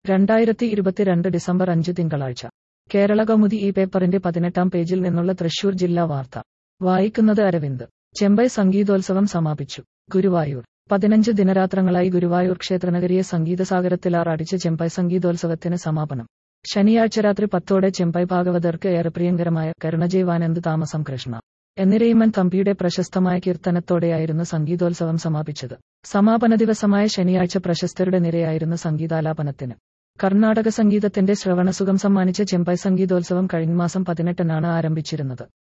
രണ്ടായിരത്തി ഇരുപത്തിരണ്ട് ഡിസംബർ അഞ്ച് തിങ്കളാഴ്ച കേരള കൗമുദി ഈ പേപ്പറിന്റെ പതിനെട്ടാം പേജിൽ നിന്നുള്ള തൃശൂർ ജില്ലാ വാർത്ത വായിക്കുന്നത് അരവിന്ദ് ചെമ്പൈ സംഗീതോത്സവം സമാപിച്ചു ഗുരുവായൂർ പതിനഞ്ച് ദിനരാത്രങ്ങളായി ഗുരുവായൂർ ക്ഷേത്രനഗരിയെ സംഗീതസാഗരത്തിലാറാടിച്ച് ചെമ്പൈ സംഗീതോത്സവത്തിന് സമാപനം ശനിയാഴ്ച രാത്രി പത്തോടെ ചെമ്പൈ ഭാഗവതർക്ക് ഏറെ പ്രിയങ്കരമായ കരുണജൈവാനന്ദ് താമസം കൃഷ്ണ എന്നിരയിമൻ തമ്പിയുടെ പ്രശസ്തമായ കീർത്തനത്തോടെയായിരുന്നു സംഗീതോത്സവം സമാപിച്ചത് സമാപന ദിവസമായ ശനിയാഴ്ച പ്രശസ്തരുടെ നിരയായിരുന്നു സംഗീതാലാപനത്തിന് കർണാടക സംഗീതത്തിന്റെ ശ്രവണസുഖം സമ്മാനിച്ച ചെമ്പൈ സംഗീതോത്സവം കഴിഞ്ഞ മാസം പതിനെട്ടിനാണ് ആരംഭിച്ചിരുന്നത്